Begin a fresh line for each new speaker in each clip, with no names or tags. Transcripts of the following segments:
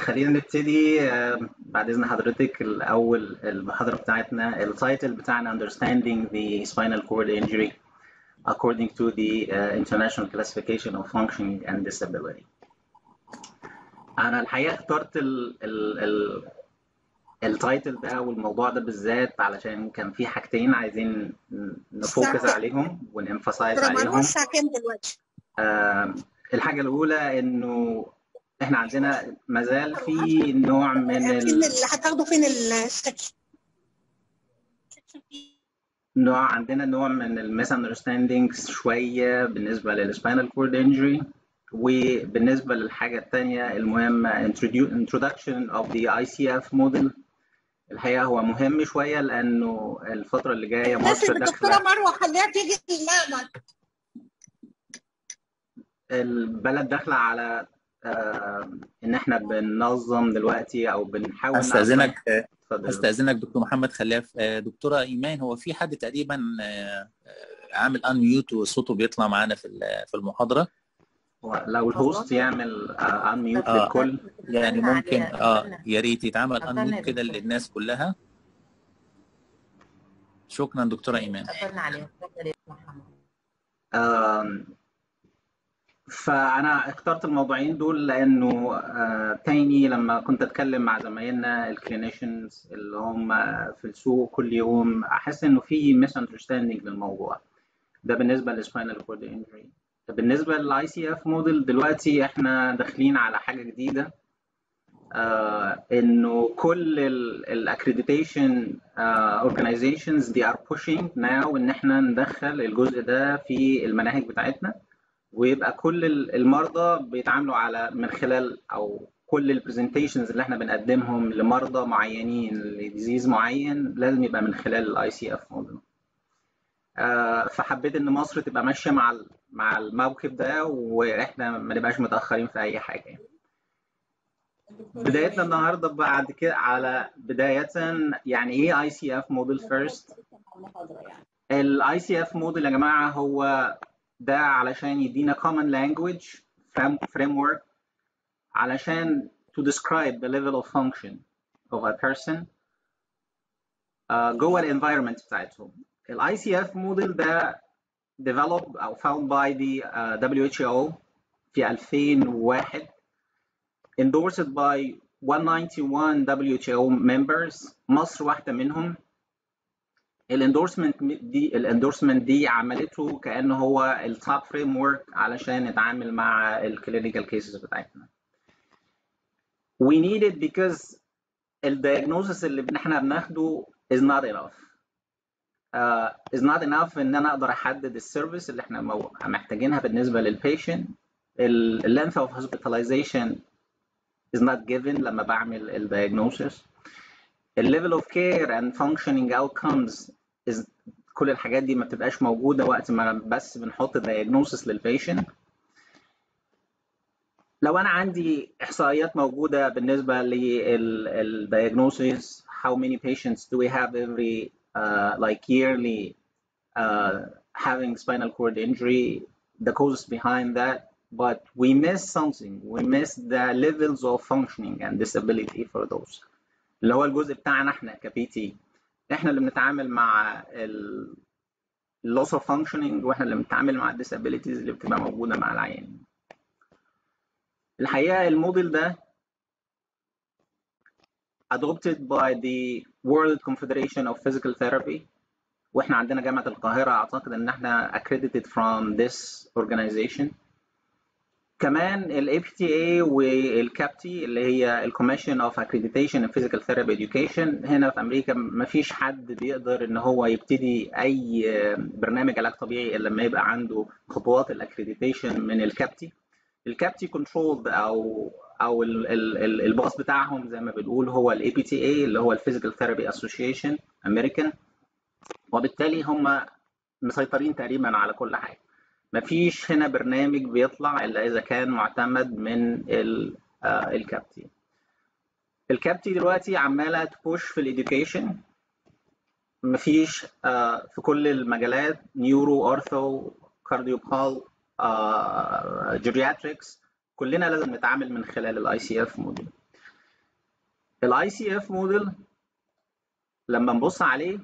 خلينا نبتدي آه، بعد اذن حضرتك الاول المحاضره بتاعتنا التايتل بتاعنا understanding the spinal cord injury according to the uh, international classification of functioning and disability انا الحقيقه اخترت ال ال ال التايتل ده والموضوع ده بالذات علشان كان في حاجتين عايزين نفوكس عليهم ونemphasize عليهم
الساعة كام دلوقتي؟
آه، الحاجه الاولى انه احنا عندنا مازال في نوع من
فين
ال...
اللي هتاخده فين السكشن؟
نوع عندنا نوع من الميس اندرستاندينجز شويه بالنسبه للسباينال كورد انجري وبالنسبه للحاجه الثانيه المهمه introdu- introduction of the ICF model الحقيقه هو مهم شويه لانه الفتره اللي جايه
لازم
مصر
الدكتورة
داخله
مروة خليها تيجي المعمل
البلد داخله على آه، ان احنا بننظم دلوقتي او بنحاول
استاذنك
اتفضل.
استاذنك دكتور محمد خلاف آه، دكتوره ايمان هو في حد تقريبا آه، آه، عامل ان ميوت وصوته بيطلع معانا في ال- في المحاضره
لو الهوست يعمل ان ميوت
آه.
للكل
يعني
قفلنا
ممكن
عليها،
اه
قفلنا.
يا ريت يتعمل ان
قفلنا
ميوت كده
دكتور.
للناس كلها شكرا دكتوره ايمان
قفلنا عليها اتفضل يا محمد
آم، فانا اخترت الموضوعين دول لانه آه، تاني لما كنت اتكلم مع زمايلنا الكلينيشنز اللي هم في السوق كل يوم احس انه في ميس اندرستاندينج للموضوع ده بالنسبه للسباينال كورد انجري بالنسبه للاي سي اف موديل دلوقتي احنا داخلين على حاجه جديده آه انه كل الاكريديتيشن اورجانيزيشنز دي ار pushing now ان احنا ندخل الجزء ده في المناهج بتاعتنا ويبقى كل ال- المرضى بيتعاملوا على من خلال او كل البرزنتيشنز اللي احنا بنقدمهم لمرضى معينين لديزيز معين لازم يبقى من خلال الاي سي اف موديل فحبيت ان مصر تبقى ماشيه مع ال- مع الموكب ده واحنا ما نبقاش متاخرين في اي حاجه يعني. بدايتنا النهارده بعد كده على بدايه يعني ايه اي سي اف موديل فيرست الاي سي اف موديل يا جماعه هو ده علشان يدينا common language frame- framework علشان to describe the level of function of a person uh, جوه الانفايرمنت بتاعتهم الاي سي اف موديل ده developed او found by the uh, WHO في 2001 endorsed by 191 WHO members مصر واحدة منهم الاندورسمنت دي الاندورسمنت دي عملته كانه هو التوب فريم ورك علشان نتعامل مع الكلينيكال كيسز بتاعتنا. We need it because الدياجنوزس اللي احنا بناخده is not enough. Uh, is not enough ان انا اقدر احدد السيرفيس اللي احنا مو- محتاجينها بالنسبه للبيشنت. ال length of hospitalization is not given لما بعمل الدياجنوسيس. الليفل اوف كير اند فانكشنينج اوتكمز كل الحاجات دي ما بتبقاش موجوده وقت ما بس بنحط diagnosis للبيشنت لو انا عندي احصائيات موجوده بالنسبه للdiagnosis how many patients do we have every uh, like yearly uh, having spinal cord injury the causes behind that but we miss something we miss the levels of functioning and disability for those اللي هو الجزء بتاعنا احنا كبي تي احنا اللي بنتعامل مع ال loss of functioning واحنا اللي بنتعامل مع الديسابيليتيز اللي بتبقى موجوده مع العيان الحقيقه الموديل ده adopted by the World Confederation of Physical Therapy واحنا عندنا جامعه القاهره اعتقد ان احنا accredited from this organization كمان ال APTA والCAPT اللي هي ال Commission of Accreditation in Physical Therapy Education هنا في أمريكا ما فيش حد بيقدر إن هو يبتدي أي برنامج علاج طبيعي إلا لما يبقى عنده خطوات الأكريديتيشن من الكابتي الكابتي كنترولد أو أو ال- ال- ال- الباص بتاعهم زي ما بنقول هو ال APTA اللي هو ال Physical Therapy Association American وبالتالي هم مسيطرين تقريبا على كل حاجة مفيش هنا برنامج بيطلع الا اذا كان معتمد من ال- آه، الكابتي الكابتي دلوقتي عماله تبوش في الاديوكيشن مفيش آه، في كل المجالات نيورو اورثو كارديوبال جيرياتريكس كلنا لازم نتعامل من خلال الاي سي اف موديل الاي سي اف موديل لما نبص عليه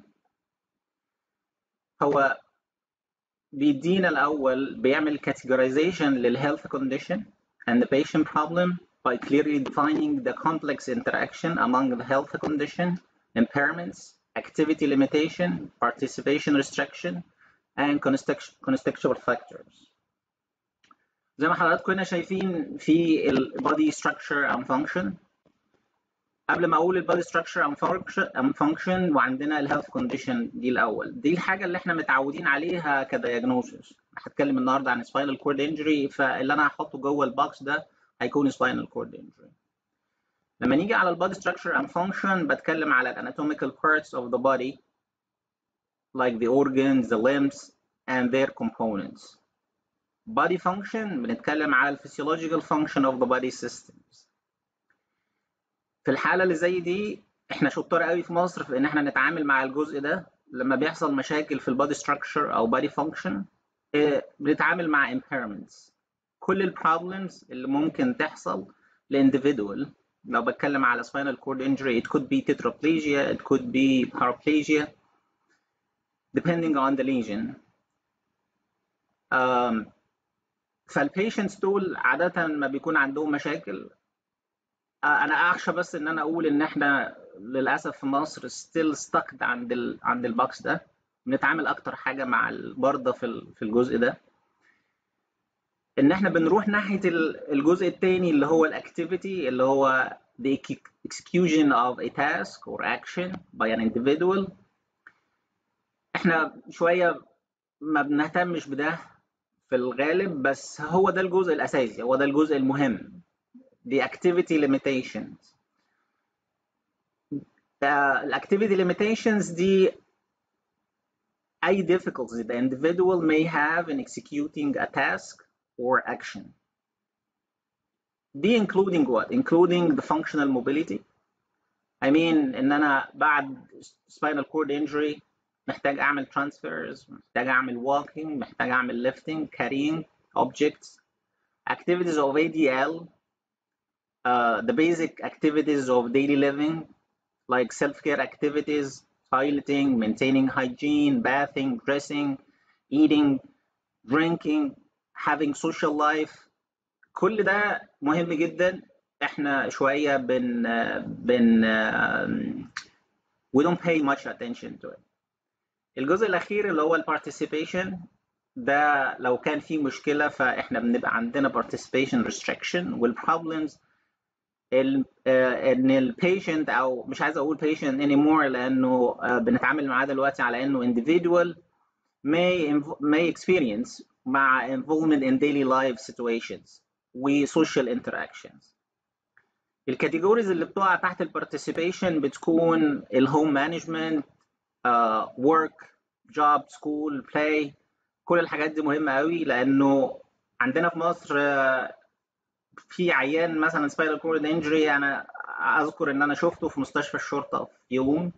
هو بيدينا الاول بيعمل categorization للhealth condition and the patient problem by clearly defining the complex interaction among the health condition, impairments, activity limitation, participation restriction, and contextual factors. زي ما حضراتكم هنا شايفين في ال body structure and function قبل ما اقول ال body structure and function, and function وعندنا ال health condition دي الاول دي الحاجه اللي احنا متعودين عليها كدياجنوسيس هتكلم النهارده عن spinal cord injury فاللي انا هحطه جوه البوكس ده هيكون spinal cord injury لما نيجي على ال body structure and function بتكلم على ال anatomical parts of the body like the organs, the limbs and their components body function بنتكلم على ال physiological function of the body systems في الحاله اللي زي دي احنا شطار قوي في مصر في ان احنا نتعامل مع الجزء ده لما بيحصل مشاكل في البادي ستراكشر او بادي فانكشن بنتعامل مع impairments كل البروبلمز اللي ممكن تحصل لاندفيدوال لو بتكلم على spinal cord injury it could be tetraplegia it could be paraplegia depending on the lesion um, فالبيشنتس دول عادة ما بيكون عندهم مشاكل انا اخشى بس ان انا اقول ان احنا للاسف في مصر ستيل ستاكد عند ال عند الباكس ده بنتعامل اكتر حاجه مع المرضى في في الجزء ده ان احنا بنروح ناحيه الجزء الثاني اللي هو الاكتيفيتي اللي هو the execution of a task or action by an individual احنا شويه ما بنهتمش بده في الغالب بس هو ده الجزء الاساسي هو ده الجزء المهم the activity limitations. Uh, activity limitations دي أي difficulties the individual may have in executing a task or action. دي including what? Including the functional mobility. I mean إن أنا بعد spinal cord injury محتاج أعمل transfers, محتاج أعمل walking, محتاج أعمل lifting, carrying objects. Activities of ADL uh, the basic activities of daily living, like self-care activities, toileting, maintaining hygiene, bathing, dressing, eating, drinking, having social life. كل ده مهم جدا احنا شوية بن بن we don't pay much attention to it. الجزء الأخير اللي هو ال participation ده لو كان في مشكلة فاحنا بنبقى عندنا participation restriction والproblems ان البيشنت او مش عايز اقول patient anymore لانه بنتعامل معاه دلوقتي على انه individual may may experience مع involvement in daily life situations و social interactions. الكاتيجوريز اللي بتقع تحت البارتيسيبيشن بتكون الهوم مانجمنت work job school play كل الحاجات دي مهمه قوي لانه عندنا في مصر في عيان مثلا سباينال كورد انجري انا اذكر ان انا شفته في مستشفى الشرطه في يوم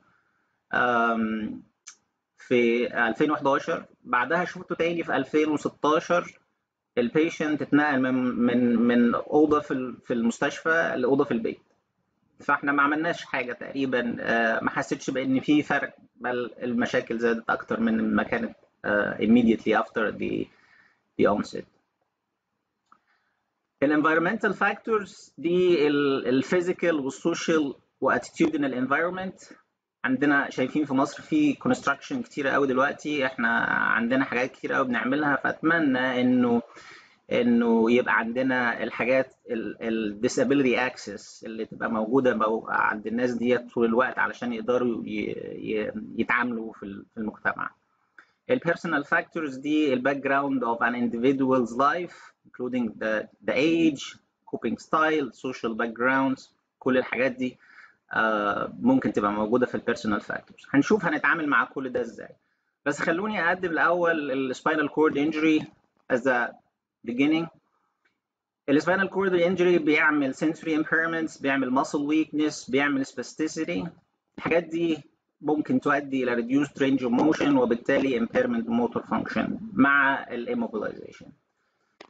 في 2011 بعدها شفته تاني في 2016 البيشنت اتنقل من من من اوضه في في المستشفى لاوضه في البيت فاحنا ما عملناش حاجه تقريبا ما حسيتش بان في فرق بل المشاكل زادت اكتر من ما كانت immediately after the the onset الانفيرمنتال فاكتورز دي الفيزيكال والسوشيال واتيتيودنال انفايرمنت عندنا شايفين في مصر في كونستراكشن كتير قوي دلوقتي احنا عندنا حاجات كتير قوي بنعملها فاتمنى انه انه يبقى عندنا الحاجات الديسابيلتي اكسس اللي تبقى موجوده عند الناس ديت طول الوقت علشان يقدروا يتعاملوا في المجتمع البيرسونال فاكتورز دي الباك جراوند اوف ان individual's life including the, the age, coping style, social backgrounds كل الحاجات دي uh, ممكن تبقى موجودة في البيرسونال فاكتورز هنشوف هنتعامل مع كل ده ازاي بس خلوني أقدم الأول السباينال كورد injury as a beginning السباينال كورد injury بيعمل sensory impairments بيعمل muscle weakness بيعمل spasticity الحاجات دي ممكن تؤدي إلى reduced range of motion وبالتالي impairment motor function مع الimmobilization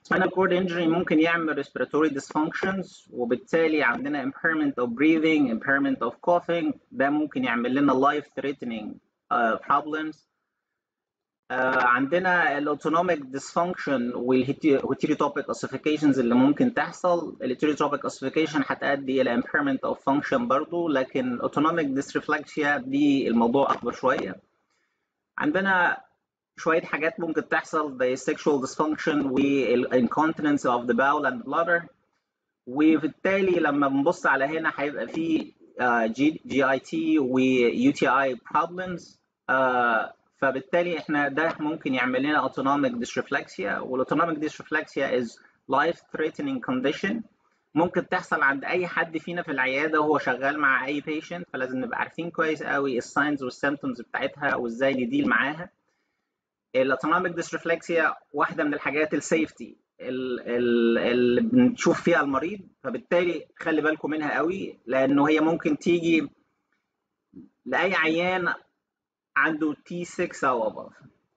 spinal cord injury ممكن يعمل respiratory dysfunctions وبالتالي عندنا impairment of breathing impairment of coughing ده ممكن يعمل لنا life threatening uh, problems uh, عندنا الاوتونوميك dysfunction والheterotopic ossifications اللي ممكن تحصل الheterotopic ossification هتؤدي الى impairment of function برضو لكن autonomic dysreflexia دي الموضوع اكبر شويه عندنا شويه حاجات ممكن تحصل زي sexual dysfunction والincontinence of the bowel and bladder وبالتالي لما بنبص على هنا هيبقى في جي جي اي تي ويو تي اي problems uh, فبالتالي احنا ده ممكن يعمل لنا autonomic dysreflexia والاوتونوميك dysreflexia is life threatening condition ممكن تحصل عند اي حد فينا في العياده وهو شغال مع اي patient فلازم نبقى عارفين كويس قوي الساينز والسيمتومز بتاعتها وازاي نديل معاها الاوتونوميك ديسرفلكسيا واحده من الحاجات السيفتي اللي بنشوف فيها المريض فبالتالي خلي بالكم منها قوي لانه هي ممكن تيجي لاي عيان عنده تي 6 او above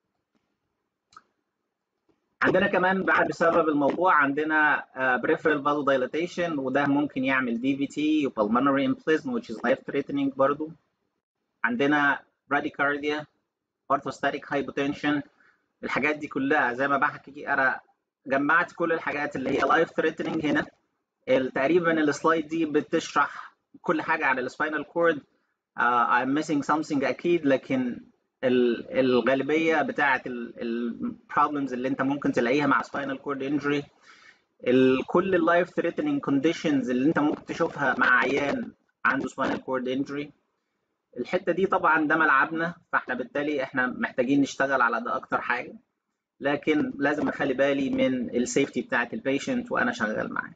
عندنا كمان بعد بسبب الموضوع عندنا uh, peripheral vasodilation وده ممكن يعمل DVT و pulmonary embolism which is life threatening برضو عندنا bradycardia orthostatic hypotension الحاجات دي كلها زي ما بحكي انا جمعت كل الحاجات اللي هي life threatening هنا تقريبا السلايد دي بتشرح كل حاجه عن السباينال كورد uh, I'm missing something اكيد لكن الغالبيه بتاعه البروبلمز اللي انت ممكن تلاقيها مع spinal cord injury كل اللايف threatening conditions اللي انت ممكن تشوفها مع عيان عنده spinal cord injury الحته دي طبعا ده ملعبنا فاحنا بالتالي احنا محتاجين نشتغل على ده اكتر حاجه لكن لازم اخلي بالي من السيفتي بتاعه البيشنت وانا شغال معاه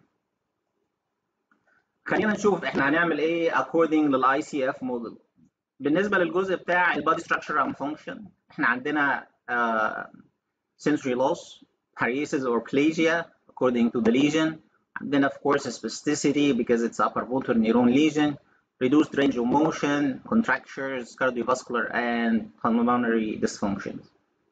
خلينا نشوف احنا هنعمل ايه according للاي سي اف موديل بالنسبه للجزء بتاع البادي ستراكشر اند فانكشن احنا عندنا uh, sensory loss paresis or plasia according to the lesion عندنا of course spasticity because it's upper motor neuron lesion reduced range of motion contractures cardiovascular and pulmonary dysfunctions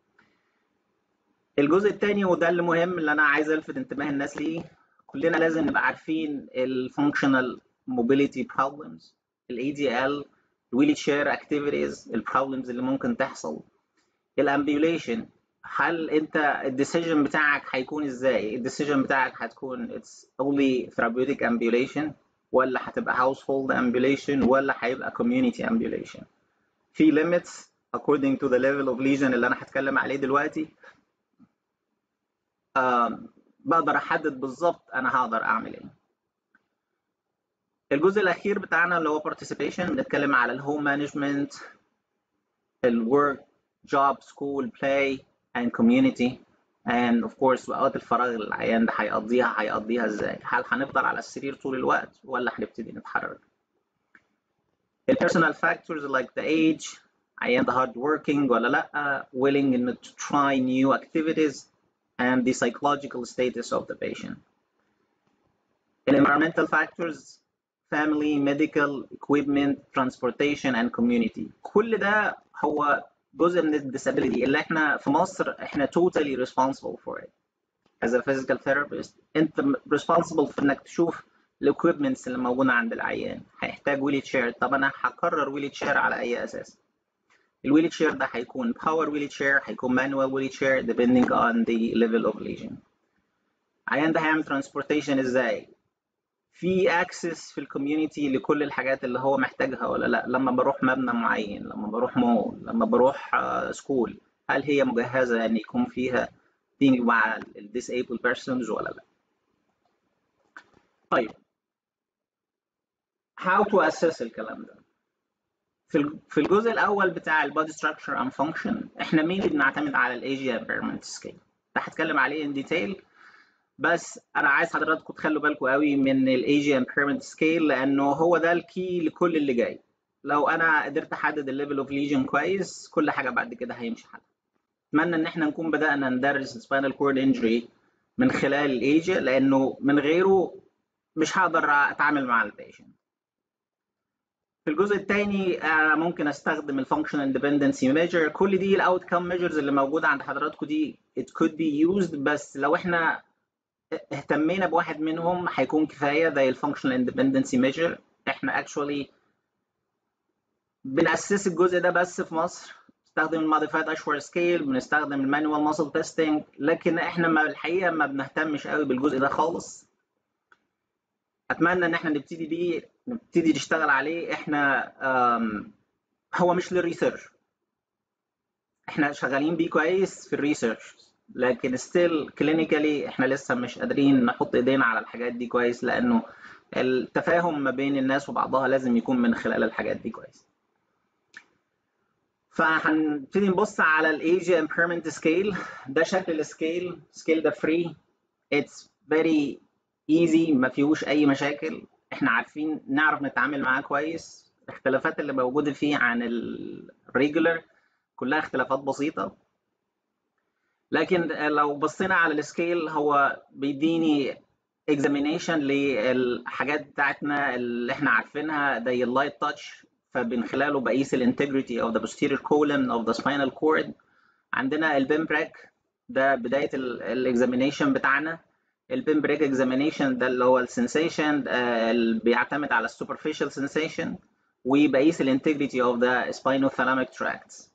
الجزء الثاني وده اللي مهم اللي انا عايز الفت انتباه الناس ليه كلنا لازم نبقى عارفين الفانكشنال موبيليتي بروبلمز الاي دي ال الويل تشير اكتيفيتيز البروبلمز اللي ممكن تحصل الامبيوليشن هل انت الديسيجن بتاعك هيكون ازاي الديسيجن بتاعك هتكون it's only therapeutic ambulation ولا هتبقى household ambulation ولا هيبقى community ambulation في limits according to the level of lesion اللي انا هتكلم عليه دلوقتي uh, بقدر احدد بالظبط انا هقدر اعمل ايه الجزء الاخير بتاعنا اللي هو participation بنتكلم على الهوم مانجمنت الورك job school play and community and of course وقت الفراغ اللي العيان ده هيقضيها هيقضيها ازاي هل هنفضل على السرير طول الوقت ولا هنبتدي نتحرك ال personal factors like the age عيان ده hard working ولا لا willing to try new activities and the psychological status of the patient. In environmental factors, family, medical, equipment, transportation, and community. كل ده هو جزء من الديسابيليتي اللي احنا في مصر احنا totally responsible for it. As a physical therapist, انت responsible في انك تشوف الاكويبمنتس اللي موجوده عند العيان. هيحتاج ويلي تشير، طب انا هقرر ويلي تشير على اي اساس؟ الويل تشير ده هيكون باور ويل تشير هيكون مانوال ويل تشير depending on the level of lesion عيان ده هيعمل ترانسبورتيشن ازاي في اكسس في الكوميونتي لكل الحاجات اللي هو محتاجها ولا لا لما بروح مبنى معين لما بروح مول لما بروح سكول هل هي مجهزه ان يكون فيها دينج مع ال disabled persons ولا لا طيب how to assess الكلام ده في في الجزء الاول بتاع البادي ستراكشر اند فانكشن احنا مين اللي بنعتمد على الايجي امبيرمنت سكيل ده هتكلم عليه ان ديتيل بس انا عايز حضراتكم تخلوا بالكم قوي من الايجي امبيرمنت سكيل لانه هو ده الكي لكل اللي جاي لو انا قدرت احدد الليفل اوف ليجن كويس كل حاجه بعد كده هيمشي حالها اتمنى ان احنا نكون بدانا ندرس السباينال كورد انجري من خلال الايجي لانه من غيره مش هقدر اتعامل مع البيشنت في الجزء الثاني ممكن استخدم الفانكشنال ديبندنسي ميجر كل دي الاوت كام ميجرز اللي موجوده عند حضراتكم دي it could be used بس لو احنا اهتمينا بواحد منهم هيكون كفايه زي الفانكشنال اندبندنسي ميجر احنا اكشولي بنأسس الجزء ده بس في مصر بنستخدم الموديفايد اشور سكيل بنستخدم المانوال ماسل تيستنج لكن احنا ما الحقيقه ما بنهتمش قوي بالجزء ده خالص اتمنى ان احنا نبتدي بيه نبتدي نشتغل عليه احنا أم، هو مش للريسيرش احنا شغالين بيه كويس في الريسيرش لكن ستيل كلينيكالي احنا لسه مش قادرين نحط ايدينا على الحاجات دي كويس لانه التفاهم ما بين الناس وبعضها لازم يكون من خلال الحاجات دي كويس فهنبتدي نبص على الايج امبيرمنت سكيل ده شكل السكيل السكيل ده فري اتس فيري ايزي ما فيهوش اي مشاكل احنا عارفين نعرف نتعامل معاه كويس الاختلافات اللي موجوده فيه عن الريجولر كلها اختلافات بسيطه لكن لو بصينا على السكيل هو بيديني examination للحاجات بتاعتنا اللي احنا عارفينها زي اللايت تاتش فمن خلاله بقيس الانتجريتي of the posterior column of the spinal cord عندنا البيمبريك ده بدايه الاكزامينيشن بتاعنا البيمبريك اكزامينيشن ده اللي هو السنسيشن اللي بيعتمد على السوبرفيشال سنسيشن وبقيس الانتجريتي of the spinothalamic tracts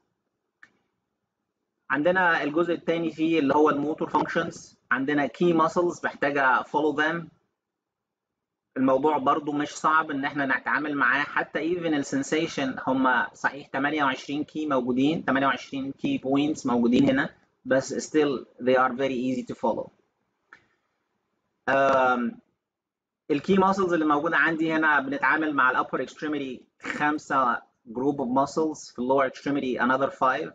عندنا الجزء الثاني فيه اللي هو الموتور فانكشنز عندنا كي ماسلز محتاجه فولو ذم الموضوع برضو مش صعب ان احنا نتعامل معاه حتى ايفن السنسيشن هم صحيح 28 كي موجودين 28 كي بوينتس موجودين هنا بس still they are very easy to follow الكي ماسلز اللي موجوده عندي هنا بنتعامل مع الابر اكستريميتي خمسه جروب اوف ماسلز في اللور اكستريميتي another five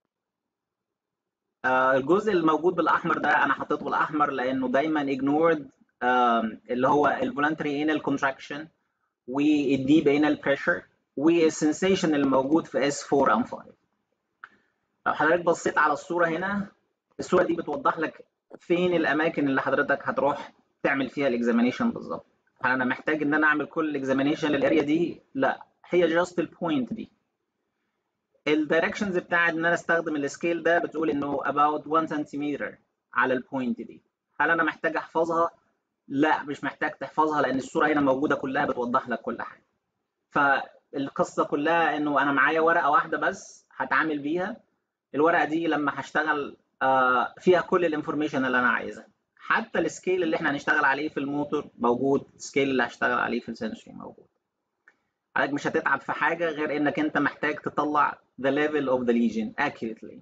آه، الجزء الموجود بالاحمر ده انا حطيته بالاحمر لانه دايما ignored آم، اللي هو الفولنتري انال كونتراكشن والديب انال بريشر والسنسيشن اللي موجود في اس 4 ام 5 لو حضرتك بصيت على الصوره هنا الصوره دي بتوضح لك فين الاماكن اللي حضرتك هتروح تعمل فيها الاكزامينيشن بالظبط هل انا محتاج ان انا اعمل كل الاكزامينيشن للاريا دي لا هي جاست البوينت دي الدايركشنز بتاعت ان انا استخدم السكيل ده بتقول انه about 1 سنتيمتر على البوينت دي هل انا محتاج احفظها لا مش محتاج تحفظها لان الصوره هنا موجوده كلها بتوضح لك كل حاجه فالقصه كلها انه انا معايا ورقه واحده بس هتعامل بيها الورقه دي لما هشتغل آه، فيها كل الانفورميشن اللي انا عايزها حتى السكيل اللي احنا هنشتغل عليه في الموتور موجود السكيل اللي هشتغل عليه في السنسوري موجود حضرتك مش هتتعب في حاجه غير انك انت محتاج تطلع the level of the lesion accurately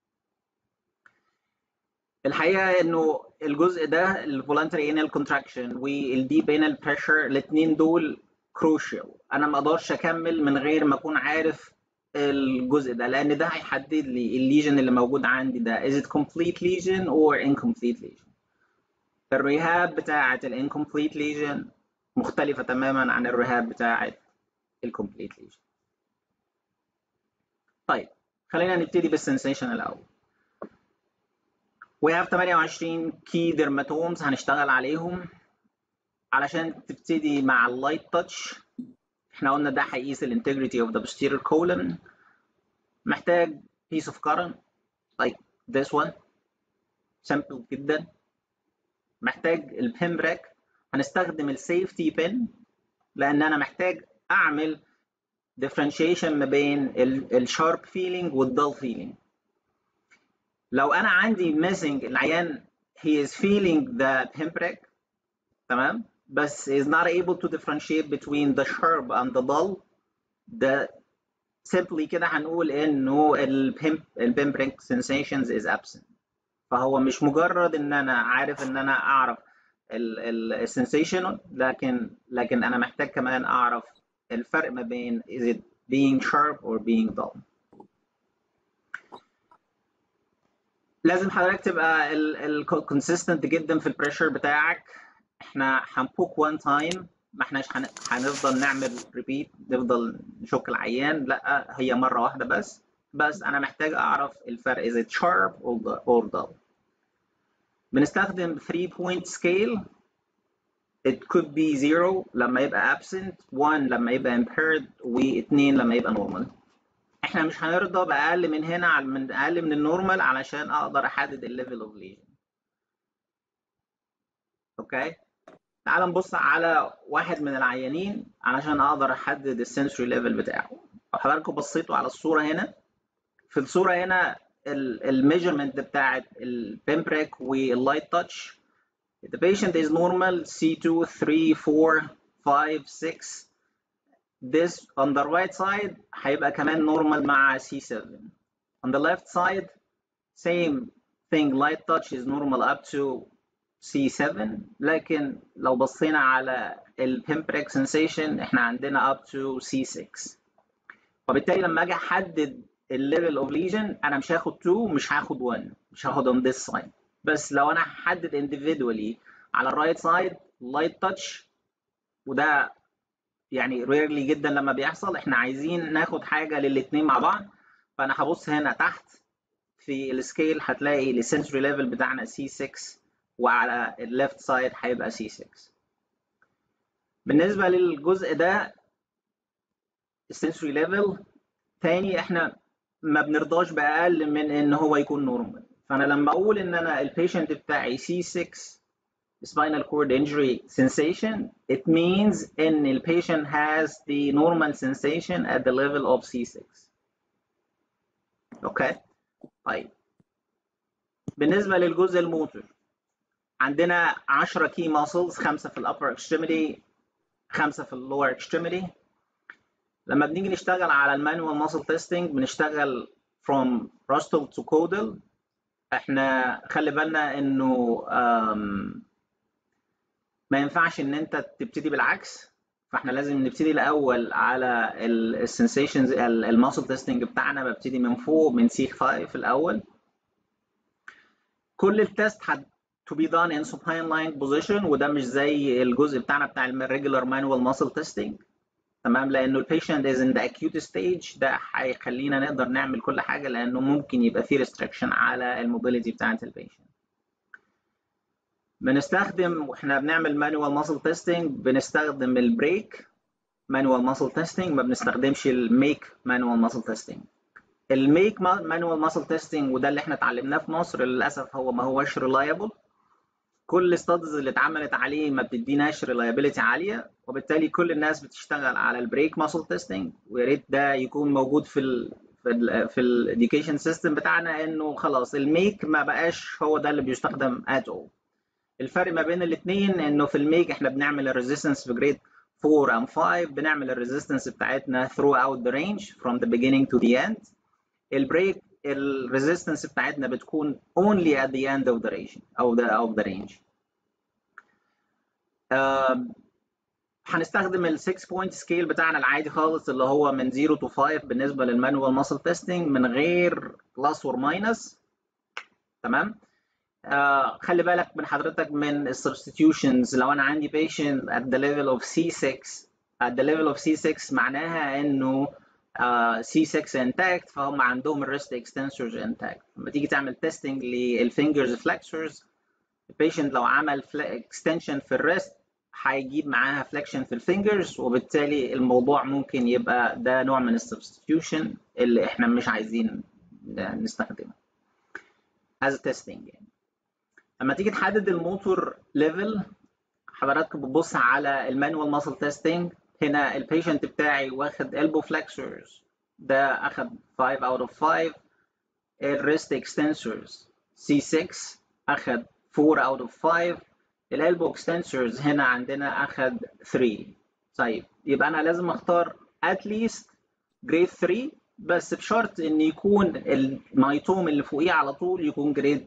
الحقيقه انه الجزء ده الفولنتري انال كونتراكشن والديب انال بريشر الاثنين دول كروشال انا ما اقدرش اكمل من غير ما اكون عارف الجزء ده لان ده هيحدد لي الليجن اللي موجود عندي ده is it complete lesion or incomplete lesion الرهاب بتاعه الانكمبليت lesion مختلفه تماما عن الرهاب بتاعه الكومبليت lesion طيب خلينا نبتدي بالسنسيشن الاول we have 28 key dermatomes هنشتغل عليهم علشان تبتدي مع اللايت تاتش احنا قلنا ده هيقيس الانتجريتي اوف ذا posterior colon محتاج piece of current like this one simple جدا محتاج البين بريك هنستخدم السيفتي بين لان انا محتاج اعمل differentiation ما بين الشارب فيلينج والدل فيلينج لو انا عندي missing العيان he is feeling the pinprick تمام بس is not able to differentiate between the sharp and the dull ده simply كده هنقول انه البيمبريك sensations is absent فهو مش مجرد ان انا عارف ان انا اعرف السنسيشن لكن لكن انا محتاج كمان اعرف الفرق ما بين is it being sharp or being dull لازم حضرتك تبقى الكونسيستنت جدا في البريشر بتاعك احنا هنبوك وان تايم ما احناش هنفضل نعمل ريبيت نفضل نشك العيان لا هي مره واحده بس بس انا محتاج اعرف الفرق is it sharp or dull بنستخدم 3 point scale it could be 0 لما يبقى absent 1 لما يبقى impaired و2 لما يبقى normal احنا مش هنرضى باقل من هنا من اقل من النورمال علشان اقدر احدد الليفل اوف ليجن اوكي تعال نبص على واحد من العيانين علشان اقدر احدد السنسوري ليفل بتاعه لو حضراتكم بصيتوا على الصوره هنا في الصوره هنا الميجرمنت بتاعت البيمبريك واللايت تاتش The patient is normal C2, 3, 4, 5, 6. This on the right side هيبقى كمان normal مع C7. On the left side, same thing, light touch is normal up to C7 لكن لو بصينا على البيمبريك sensation احنا عندنا up to C6 وبالتالي لما اجي احدد الليفل اوف ليجن انا مش هاخد 2 مش هاخد 1 مش هاخد on this side بس لو انا هحدد individually على الرايت سايد لايت تاتش وده يعني ريرلي جدا لما بيحصل احنا عايزين ناخد حاجه للاثنين مع بعض فانا هبص هنا تحت في السكيل هتلاقي السنسوري ليفل بتاعنا سي 6 وعلى الليفت سايد هيبقى سي 6 بالنسبه للجزء ده السنسوري ليفل تاني احنا ما بنرضاش باقل من ان هو يكون نورمال فانا لما اقول ان انا البيشنت بتاعي سي 6 spinal cord injury sensation it means ان the patient has the normal sensation at the level of C6 اوكي طيب بالنسبه للجزء الموتور عندنا 10 key muscles خمسه في الupper extremity خمسه في اللور extremity لما بنيجي نشتغل على المانوال ماسل تيستنج بنشتغل from rostral to caudal احنا خلي بالنا انه ما ينفعش ان انت تبتدي بالعكس فاحنا لازم نبتدي الاول على السنسيشنز الماسل تيستنج بتاعنا ببتدي من فوق من سي 5 الاول كل التست to be done in supine line position وده مش زي الجزء بتاعنا بتاع الريجولار مانوال ماسل تيستنج تمام لانه البيشنت از ان ذا acute ستيج ده هيخلينا نقدر نعمل كل حاجه لانه ممكن يبقى في ريستريكشن على الموبيليتي بتاعت البيشنت بنستخدم واحنا بنعمل مانوال ماسل تيستنج بنستخدم البريك مانوال ماسل تيستنج ما بنستخدمش الميك مانوال ماسل تيستنج الميك مانوال ماسل تيستنج وده اللي احنا اتعلمناه في مصر للاسف هو ما هوش ريلايبل كل الستادز اللي اتعملت عليه ما بتديناش ريلايبيليتي عاليه وبالتالي كل الناس بتشتغل على البريك ماسل تيستنج ويا ريت ده يكون موجود في ال في ال في الاديوكيشن سيستم بتاعنا انه خلاص الميك ما بقاش هو ده اللي بيستخدم at all الفرق ما بين الاثنين انه في الميك احنا بنعمل الريزيستنس في جريد 4 and 5 بنعمل الريزيستنس بتاعتنا throughout the range from the beginning to the end البريك الريزيستنس بتاعتنا بتكون only at the end of the range او the of the range uh, هنستخدم ال 6 بوينت سكيل بتاعنا العادي خالص اللي هو من 0 to 5 بالنسبه للمانوال ماسل تيستنج من غير بلس اور ماينس تمام uh, خلي بالك من حضرتك من السبستيتيوشنز لو انا عندي patient at the level of C6 at the level of C6 معناها انه uh, C6 intact فهم عندهم الريست extensors intact لما تيجي تعمل تيستنج للفينجرز flexors البيشنت لو عمل extension في الريست هيجيب معاها فليكشن في الفينجرز وبالتالي الموضوع ممكن يبقى ده نوع من السبستيوشن اللي احنا مش عايزين نستخدمه as testing يعني لما تيجي تحدد الموتور ليفل حضرتك بتبص على المانوال ماسل تيستنج هنا البيشنت بتاعي واخد elbow flexors ده اخد 5 out of 5 الريست اكستنسورز C6 اخد 4 out of 5 الالبو اكستنسورز هنا عندنا اخد 3 طيب يبقى انا لازم اختار at least جريد 3 بس بشرط ان يكون الميتوم اللي فوقيه على طول يكون جريد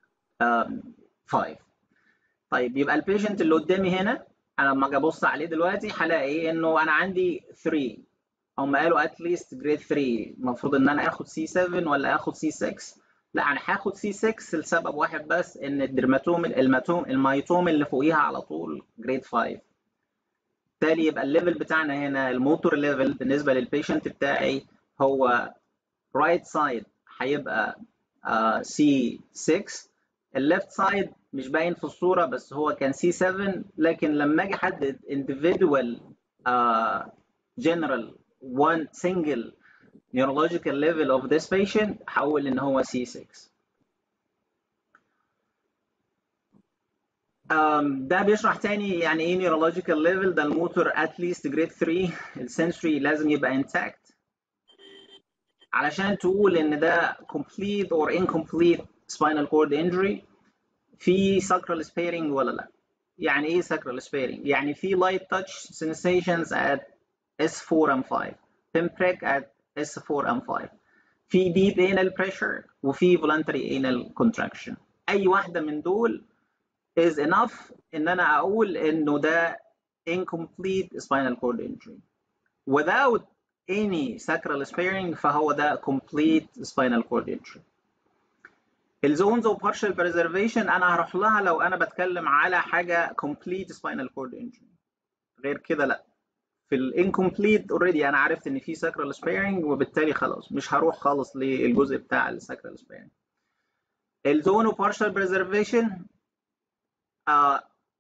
5 طيب يبقى البيشنت اللي قدامي هنا انا لما اجي ابص عليه دلوقتي هلاقي انه انا عندي 3 هم قالوا at least جريد 3 المفروض ان انا اخد سي 7 ولا اخد سي 6 لا انا هاخد سي 6 لسبب واحد بس ان الدرماتوم الماتوم الميتوم اللي فوقيها على طول جريد 5 بالتالي يبقى الليفل بتاعنا هنا الموتور ليفل بالنسبه للبيشنت بتاعي هو رايت right سايد هيبقى سي uh, 6 الليفت سايد مش باين في الصوره بس هو كان سي 7 لكن لما اجي احدد individual uh, general one single neurological level of this patient حول ان هو C6 Um, ده بيشرح تاني يعني ايه neurological level ده الموتور at least grade 3 السنسوري لازم يبقى intact علشان تقول ان ده complete or incomplete spinal cord injury في sacral sparing ولا لا يعني ايه sacral sparing يعني في light touch sensations at S4 and 5 pinprick at S4 and 5 في deep anal pressure وفي voluntary anal contraction اي واحده من دول is enough ان انا اقول انه ده incomplete spinal cord injury without any sacral sparing فهو ده complete spinal cord injury الزونز اوف partial preservation انا هروح لها لو انا بتكلم على حاجه complete spinal cord injury غير كده لا في الانكمبليت اوريدي انا عرفت ان في sacral sparing وبالتالي خلاص مش هروح خالص للجزء بتاع الساكرال sparing الزون اوف partial preservation آه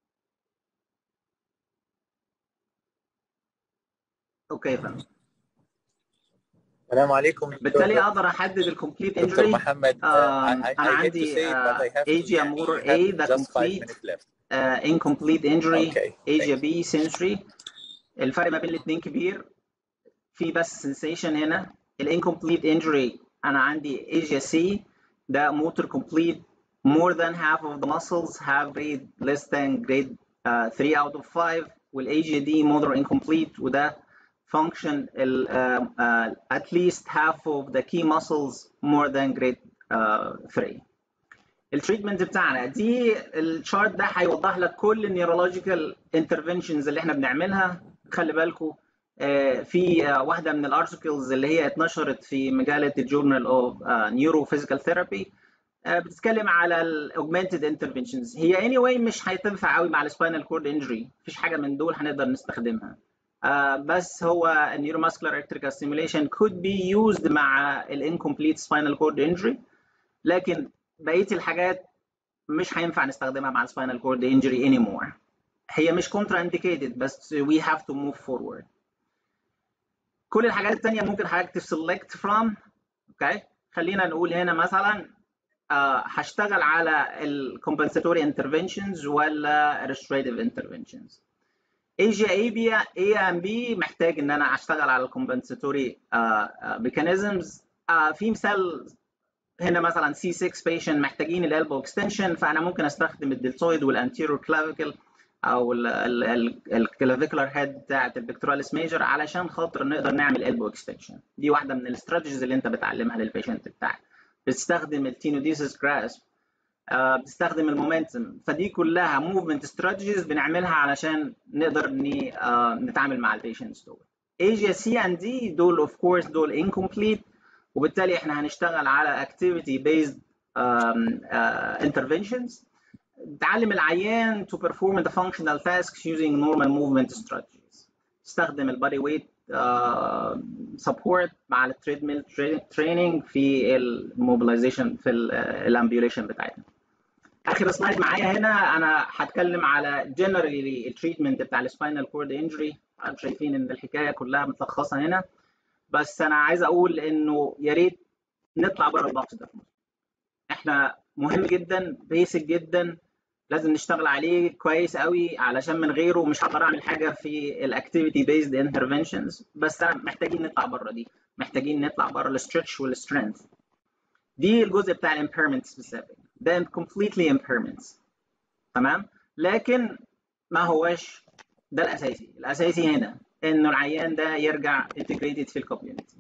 اوكي يا فندم
السلام عليكم
بالتالي اقدر احدد الكومبليت
دكتور
انجري
محمد
Um,
I, I,
أنا
I hate to
عندي
say it, but I have to
AGA
يعني
motor
we have
A ده
just five
complete
minutes left.
uh, incomplete injury
Okay,
Asia
thank
B sensory الفرق ما بين الاثنين كبير في بس sensation هنا الانكمبليت injury انا عندي Asia C ده motor complete more than half of the muscles have grade less than grade uh, 3 out of 5 والAsia D motor incomplete وده function ال, uh, uh, at least half of the key muscles more than grade uh, 3 التريتمنت بتاعنا دي الشارت ده هيوضح لك كل النيورولوجيكال انترفنشنز اللي احنا بنعملها خلي بالكم في آه، واحده من الارتكلز اللي هي اتنشرت في مجله الجورنال اوف نيورو فيزيكال ثيرابي بتتكلم على الاوجمانتد انترفنشنز هي اني anyway مش هتنفع قوي مع السباينال كورد انجري مفيش حاجه من دول هنقدر نستخدمها آه، بس هو النيوروماسكولار الكتريكال ستيميوليشن could be used مع الانكمبليت سباينال كورد انجري لكن بقيه الحاجات مش هينفع نستخدمها مع السباينال كورد انجري anymore هي مش كونترا انديكيتد بس we have to move forward كل الحاجات التانية ممكن حضرتك تسلكت from اوكي خلينا نقول هنا مثلا آه، هشتغل على الكومبنساتوري انترفنشنز ولا restorative interventions ايجيا اي بي اي ام بي محتاج ان انا اشتغل على الكومبنساتوري ميكانيزمز في مثال هنا مثلا سي 6 بيشنت محتاجين الالبو اكستنشن فانا ممكن استخدم الدلتويد والانتيرور كلافيكل او الكلافيكولار هيد بتاعت البكتوراليس ميجر علشان خاطر نقدر نعمل البو اكستنشن دي واحده من الاستراتيجيز اللي انت بتعلمها للبيشنت بتاعك بتستخدم التينوديسيس جراسب آه، بتستخدم المومنتم فدي كلها موفمنت استراتيجيز بنعملها علشان نقدر ني- آه، نتعامل مع البيشنتس دول ايجيا سي اند دي دول اوف كورس دول انكمبليت وبالتالي احنا هنشتغل على activity based um, uh, interventions تعلم العيان to perform the functional tasks using normal movement strategies استخدم البادي ويت support مع التريدميل training في الموبيلايزيشن في الامبيوليشن بتاعتنا اخر سلايد معايا هنا انا هتكلم على generally التريتمنت بتاع السباينال كورد انجري انتم شايفين ان الحكايه كلها متلخصه هنا بس انا عايز اقول انه يا ريت نطلع بره البوكس ده احنا مهم جدا بيسك جدا لازم نشتغل عليه كويس قوي علشان من غيره مش هقدر اعمل حاجه في الاكتيفيتي بيزد انترفنشنز بس أنا محتاجين نطلع بره دي محتاجين نطلع بره الستريتش والسترينث دي الجزء بتاع الامبيرمنت سبيسيفيك ده completely impairments تمام لكن ما هوش ده الاساسي الاساسي هنا انه العيان ده يرجع integrated في الكوميونتي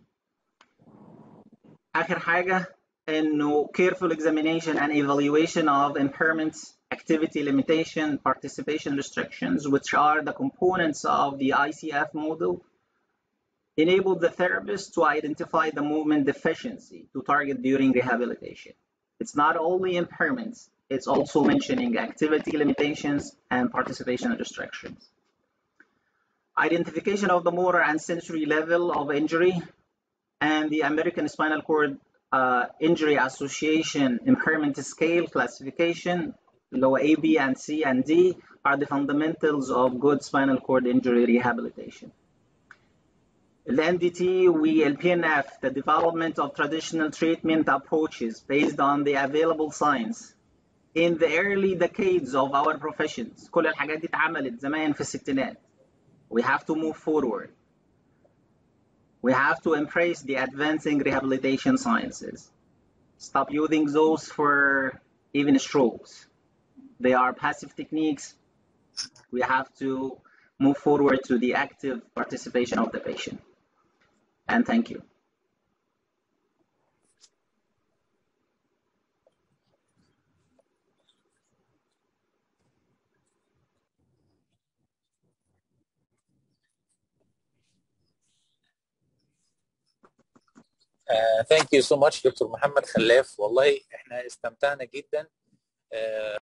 اخر حاجه انه careful examination and evaluation of impairments activity limitation participation restrictions which are the components of the ICF model enable the therapist to identify the movement deficiency to target during rehabilitation it's not only impairments it's also mentioning activity limitations and participation restrictions identification of the motor and sensory level of injury and the American Spinal Cord uh, Injury Association impairment scale classification, lower A, B, and C and D, are the fundamentals of good spinal cord injury rehabilitation. The NDT, we LPNF, the development of traditional treatment approaches based on the available science in the early decades of our professions كل الحاجات دي اتعملت زمان في الستينات we have to move forward we have to embrace the advancing rehabilitation sciences stop using those for even strokes they are passive techniques we have to move forward to the active participation of the patient and thank you
ثانك يو سو ماتش دكتور محمد خلاف والله احنا استمتعنا جدا uh,